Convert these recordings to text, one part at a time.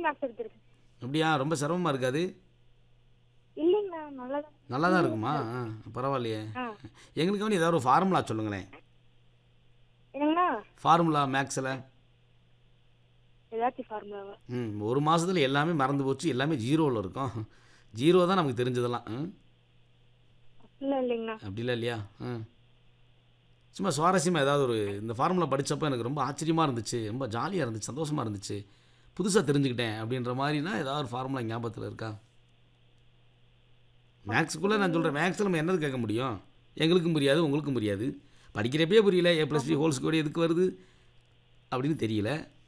Maths எடுத்திருக்கேன் அப்படியா ரொம்ப சிரமமாக இருக்காது இல்லைங்கண்ணா நல்லா தான் நல்லா தான் இருக்குமா ஆ பரவாயில்லையே ஆ எங்களுக்காண்டி ஏதாவது ஒரு ஃபார்முலா சொல்லுங்களேன் என்னங்கண்ணா ஃபார்முலா மேக்ஸில் ஏதாச்சும் ஃபார்முலாவா ம் ஒரு மாதத்தில் எல்லாமே மறந்து போச்சு எல்லாமே ஜீரோவில் இருக்கும் ஜீரோ தான் நமக்கு தெரிஞ்சதெல்லாம் ம் இல்லை இல்லைங்கண்ணா அப்படிலாம் இல்லையா ம் சும்மா சுவாரஸ்யமாக ஏதாவது ஒரு இந்த ஃபார்முலா படித்தப்போ எனக்கு ரொம்ப ஆச்சரியமாக இருந்துச்சு ரொம்ப ஜாலியாக இருந்துச்சு சந்தோஷமாக இருந்துச்சு புதுசாக தெரிஞ்சுக்கிட்டேன் அப்படின்ற மாதிரினா ஏதாவது ஒரு ஃபார்முலா ஞாபகத்தில் இருக்கா மேக்ஸுக்குள்ளே நான் சொல்கிறேன் மேக்ஸில் நம்ம என்னது கேட்க முடியும் எங்களுக்கும் புரியாது உங்களுக்கும் புரியாது படிக்கிறப்பே புரியல A plus B whole score எதுக்கு வருது அப்படின்னு தெரியல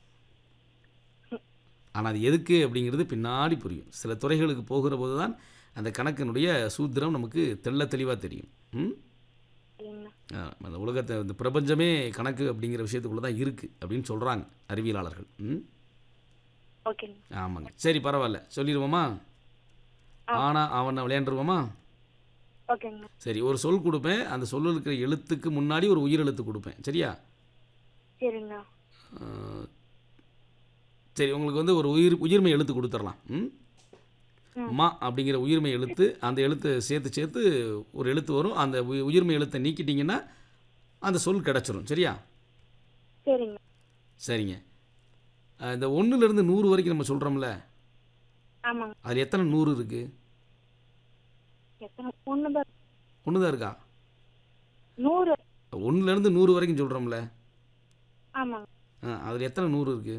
ஆனால் அது எதுக்கு அப்படிங்கிறது பின்னாடி புரியும் சில துறைகளுக்கு போகிற போது தான் அந்த கணக்கினுடைய சூத்திரம் நமக்கு தெள்ள தெளிவாக தெரியும் ம் இல்லைங்கண்ணா ஆ, அந்த உலகத்தை இந்த பிரபஞ்சமே கணக்கு அப்படிங்கிற விஷயத்துக்குள்ளே தான் இருக்குது அப்படின்னு சொல்கிறாங்க அறிவியலாளர்கள் ம் ஓகேங்க ஆமாங்க சரி பரவாயில்ல சொல்லிடுவோமா ஆனா அவனை விளையாண்டுருவோமா ஓகேங்கண்ணா சரி ஒரு சொல் கொடுப்பேன் அந்த சொல்லில் இருக்கிற எழுத்துக்கு முன்னாடி ஒரு உயிர் எழுத்து கொடுப்பேன் சரியா சரிங்கண்ணா ஆ, சரி உங்களுக்கு வந்து ஒரு உயிர் உயிர்மை எழுத்து கொடுத்துடலாம் ம் மா அப்படிங்கிற உயிர்மை எழுத்து அந்த எழுத்து சேர்த்து சேர்த்து ஒரு எழுத்து வரும் அந்த உயி- உயிர்மை எழுத்தை நீக்கிட்டீங்கன்னா அந்த சொல் கிடச்சிரும் சரியா சரிங்க சரிங்க அஹ் இந்த ஒன்றுலேருந்து நூறு வரைக்கும் நம்ம சொல்கிறோம்ல ஆமாங்க அதில் எத்தனை நூறு இருக்குது எத்தனை ஒன்று தான் ஒன்று தான் இருக்கா நூறு ஒன்றுலேருந்து நூறு வரைக்கும் சொல்கிறோம்ல ஆமாங்க அதில் எத்தனை நூறு இருக்குது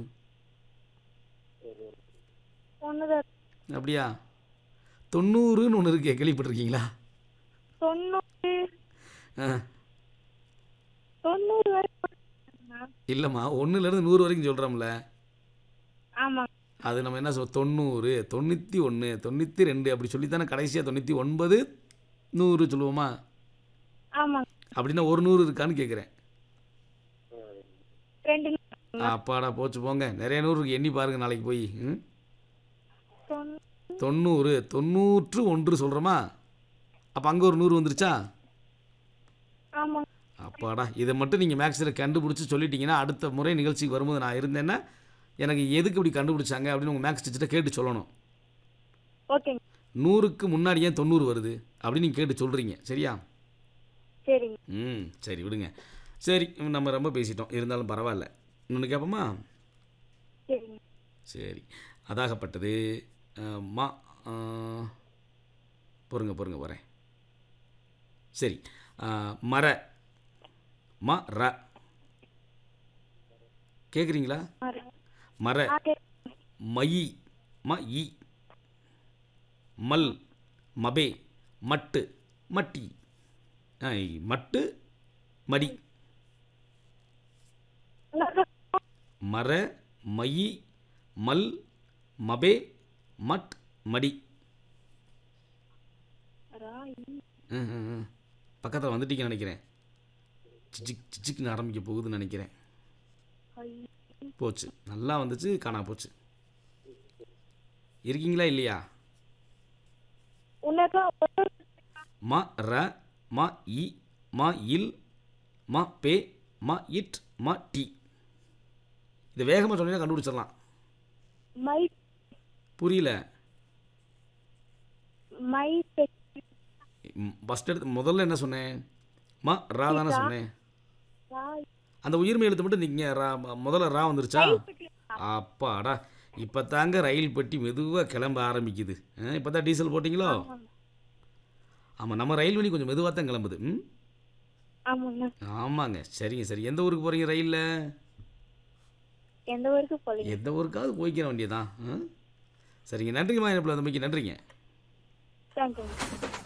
ஒன்று தான் அப்படியா தொண்ணூறுன்னு ஒன்று இருக்கே கேள்விப்பட்டிருக்கீங்களா தொண்ணூறு ஆ தொண்ணூறு வரைக்கும் இல்லைம்மா ஒன்றுலேருந்து நூறு வரைக்கும் சொல்கிறோம்ல ஆமாங்க அது நம்ம என்ன சொல் தொண்ணூறு தொண்ணூற்றி ஒன்று தொண்ணூற்றி ரெண்டு அப்படி சொல்லித்தானே கடைசியாக தொண்ணூற்றி ஒன்பது நூறு சொல்லுவோமா ஆமாங்க அப்படின்னா ஒரு நூறு இருக்கான்னு கேட்குறேன் ரெண்டு அப்பாடா போச்சு போங்க நிறைய நூறு இருக்கு எண்ணி பாருங்க நாளைக்கு போய் ம் தொண்ணூறு தொண்ணூறு தொண்ணூற்று ஒன்று சொல்கிறோமா அப்போ அங்கே ஒரு நூறு வந்துருச்சா ஆமாங்க அப்பாடா இதை மட்டும் நீங்கள் மேக்ஸில் கண்டுபிடிச்சி சொல்லிட்டீங்கன்னா அடுத்த முறை நிகழ்ச்சிக்கு வரும்போது நான் இருந்தேன்னா எனக்கு எதுக்கு இப்படி கண்டுபிடிச்சாங்க அப்படின்னு உங்கள் மேக்ஸ் டீச்சர்கிட்ட கேட்டு சொல்லணும் ஓகேங்க நூறுக்கு முன்னாடி ஏன் தொண்ணூறு வருது அப்படின்னு நீங்கள் கேட்டு சொல்கிறீங்க சரியா சரிங்க ம் சரி விடுங்க சரி நம்ம ரொம்ப பேசிட்டோம் இருந்தாலும் பரவாயில்ல இன்னொன்று கேட்போமா சரிங்க சரி அதாகப்பட்டது அஹ், மா அஹ், பொறுங்க பொறுங்க வரேன் சரி அஹ், மர ம ர கேட்குறீங்களா ஆறு. மர ஆ, சரி. மயி ம இ மல் மபே மட்டு மட்டி ஆ, இ- மட்டு மடி மர மயி மல் மபே மட் மடி ராய். பக்கத்தில் வந்துட்டீங்கன்னு நினைக்கிறேன் சிச்சிக் சிச்சிக்னு ஆரம்பிக்க போகுதுன்னு நினைக்கிறேன் ஐ. போச்சு நல்லா வந்துச்சு காணா போச்சு இருக்கீங்களா இல்லையா உனக்கு ஒரு ம ர ம இ ம இல் ம பே ம இட் ம டி இது வேகமாக சொன்னீங்கன்னா கண்டுபிடிச்சிடலாம் மை புரியல மை பெ- ஃபஸ்ட் எடுத்து முதல்ல என்ன சொன்னேன் ம ரா தானே சொன்னேன் ராய். அந்த உயிர்மை எழுத்து மட்டும் நீங்கள் ரா ம- முதல்ல ரா வந்துருச்சா அப்பாடா இப்போ தாங்க ரயில் பெட்டி மெதுவாக கிளம்ப ஆரம்பிக்குது இப்போ தான் டீசல் போட்டிங்களோ ஆமாம் நம்ம ரயில் வழி கொஞ்சம் மெதுவாக தான் கிளம்புது ம் ஆமாங்க ஆமாங்க சரிங்க சரி எந்த ஊருக்கு போகிறீங்க ரயிலில் எந்த ஊருக்கு போலீங்க எந்த ஊருக்காவது போய்க்கிற வேண்டியதான் சரிங்க நன்றிங்கம்மா என்ன தம்பிக்கு நன்றிங்க தேங்க்யூங்க